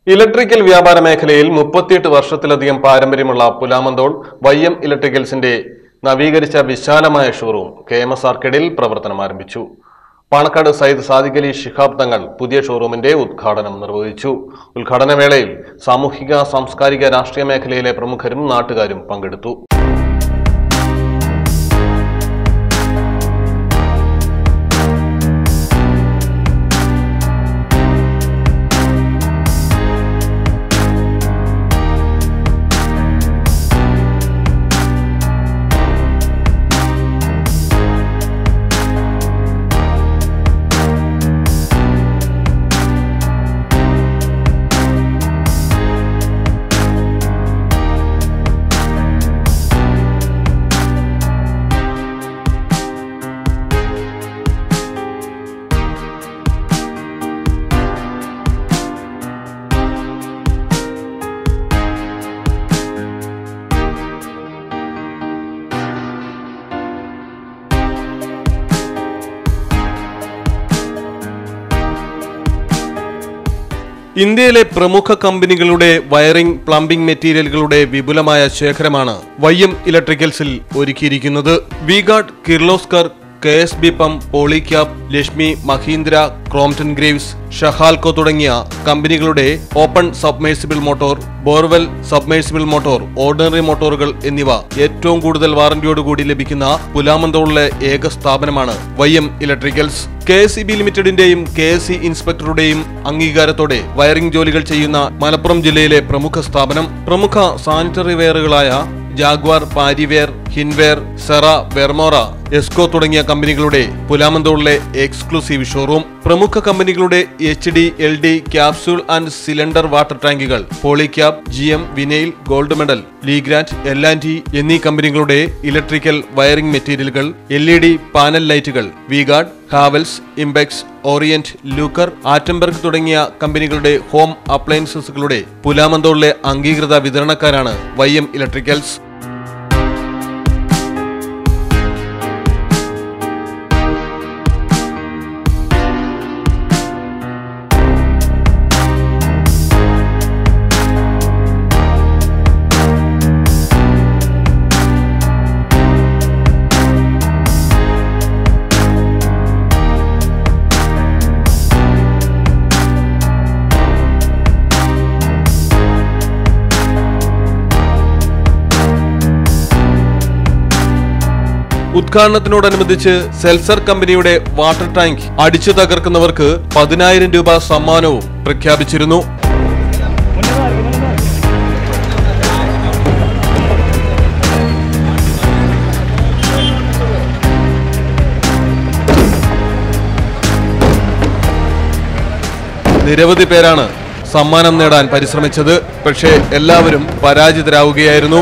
electrical വ്യാപാര മേഖലയിൽ മുപ്പത്തിയെട്ട് വർഷത്തിലധികം പാരമ്പര്യമുള്ള പുലാമന്തോൾ വൈ എം ഇലക്ട്രിക്കൽസിന്റെ നവീകരിച്ച വിശാലമായ ഷോറൂം കെ എം എസ് ആർക്കേഡിൽ പ്രവർത്തനം ആരംഭിച്ചു പാണക്കാട് സയ്യിദ് സാദിഖ് അലി ശിഹാബ് തങ്ങൾ പുതിയ ഷോറൂമിന്റെ ഉദ്ഘാടനം നിർവഹിച്ചു ഉദ്ഘാടന വേളയിൽ സാമൂഹിക സാംസ്കാരിക രാഷ്ട്രീയ മേഖലയിലെ പ്രമുഖരും നാട്ടുകാരും പങ്കെടുത്തു ഇന്ത്യയിലെ പ്രമുഖ കമ്പനികളുടെ വയറിംഗ് പ്ലംബിംഗ് മെറ്റീരിയലുകളുടെ വിപുലമായ ശേഖരമാണ് വൈ എം ഇലക്ട്രിക്കൽസിൽ ഒരുക്കിയിരിക്കുന്നത് V-Guard Kirloskar K S B pump Polycab Lakshmi Mahindra Crompton Greaves ഷഹാൽക്കോ തുടങ്ങിയ കമ്പനികളുടെ open submersible motor borewell submersible motor ordinary മോട്ടോറുകൾ എന്നിവ ഏറ്റവും കൂടുതൽ വാറന്റിയോടുകൂടി ലഭിക്കുന്ന പുലാമന്തോളിലെ ഏക സ്ഥാപനമാണ് Y M electricals K S B ലിമിറ്റഡിന്റെയും കെ എസ് സി ഇൻസ്പെക്ടറുടെയും അംഗീകാരത്തോടെ വയറിംഗ് ജോലികൾ ചെയ്യുന്ന മലപ്പുറം ജില്ലയിലെ പ്രമുഖ സ്ഥാപനം പ്രമുഖ സാനിറ്ററി വെയറുകളായ ജാഗ്വാർ പാരിവെയർ ഹിൻവെയർ സെറ വെർമോറ എസ്കോ തുടങ്ങിയ കമ്പനികളുടെ പുലാമന്തോളിലെ എക്സ്ക്ലൂസീവ് ഷോറൂം പ്രമുഖ കമ്പനികളുടെ H D L D capsule and cylinder water ടാങ്കുകൾ Polycab G M vinyl gold medal Legrand L and T എന്നീ കമ്പനികളുടെ ഇലക്ട്രിക്കൽ വയറിംഗ് മെറ്റീരിയലുകൾ എൽ ഇ ഡി പാനൽ ലൈറ്റുകൾ V-Guard Havells Impex Orient Luker Atomberg തുടങ്ങിയ കമ്പനികളുടെ ഹോം അപ്ലയൻസസുകളുടെ പുലാമന്തോളിലെ അംഗീകൃത വിതരണക്കാരാണ് വൈ എം ഇലക്ട്രിക്കൽസ് ഉദ്ഘാടനത്തിനോടനുബന്ധിച്ച് സെൽസർ കമ്പനിയുടെ വാട്ടർ ടാങ്ക് അടിച്ചു തകർക്കുന്നവർക്ക് പതിനായിരം രൂപ സമ്മാനവും പ്രഖ്യാപിച്ചിരുന്നു നിരവധി പേരാണ് സമ്മാനം നേടാൻ പരിശ്രമിച്ചത് പക്ഷേ എല്ലാവരും പരാജിതരാവുകയായിരുന്നു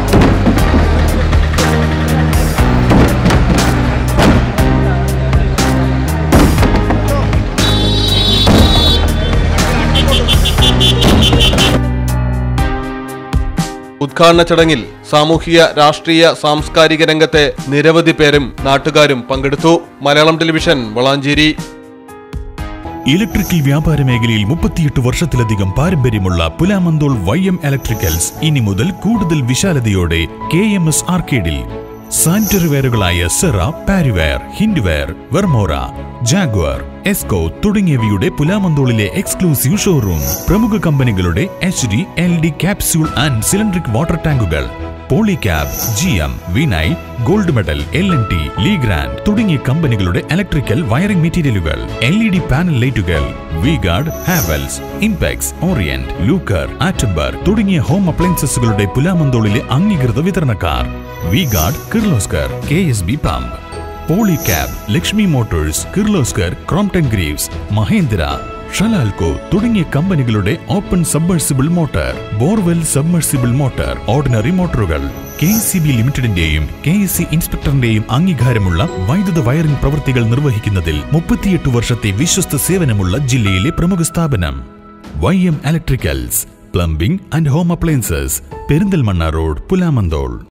ഉദ്ഘാടന ചടങ്ങിൽ സാമൂഹിക രാഷ്ട്രീയ സാംസ്കാരിക രംഗത്തെ നിരവധി പേരും നാട്ടുകാരും പങ്കെടുത്തു മലയാളം ടെലിവിഷൻ വളാഞ്ചേരി ഇലക്ട്രിക്കൽ വ്യാപാര മേഖലയിൽ മുപ്പത്തിയെട്ട് വർഷത്തിലധികം പാരമ്പര്യമുള്ള പുലാമന്തോൾ വൈ എം ഇലക്ട്രിക്കൽസ് ഇനി മുതൽ കൂടുതൽ വിശാലതയോടെ കെ എം എസ് ആർക്കേഡിൽ സാനിറ്ററി വെയറുകളായ സെറ പാരിവെയർ ഹിൻഡ്വെയർ വെർമോറ ജാഗ്വർ എസ്കോ തുടങ്ങിയവയുടെ പുലാമന്തോളിലെ എക്സ്ക്ലൂസീവ് ഷോറൂം പ്രമുഖ കമ്പനികളുടെ H D L D capsule and cylindric water ടാങ്കുകൾ Polycab G M vinyl gold medal L and T Legrand തുടങ്ങിയ കമ്പനികളുടെ ഇലക്ട്രിക്കൽ വയറിംഗ് മെറ്റീരിയലുകൾ എൽ ഇ ഡി പാനൽ ലൈറ്റുകൾ V-Guard Havells Impex Orient Luker Atomberg തുടങ്ങിയ ഹോം അപ്ലയൻസസുകളുടെ പുലാമന്തോളിലെ അംഗീകൃത വിതരണക്കാർ V-Guard Kirloskar K S B pump Polycab Lakshmi motors Kirloskar Crompton Greaves Mahindra ഷലാൽകോ തുടങ്ങിയ കമ്പനികളുടെ open submersible motor borewell submersible motor ordinary മോട്ടോറുകൾ കെ സി ബി ലിമിറ്റഡിന്റെയും കെ എസ് സി ഇൻസ്പെക്ടറിന്റെയും അംഗീകാരമുള്ള വൈദ്യുത വയറിംഗ് പ്രവൃത്തികൾ നിർവഹിക്കുന്നതിൽ മുപ്പത്തിയെട്ട് വർഷത്തെ വിശ്വസ്ത സേവനമുള്ള ജില്ലയിലെ പ്രമുഖ സ്ഥാപനം Y M electricals plumbing and home appliances Perinthalmanna road Pulamanthole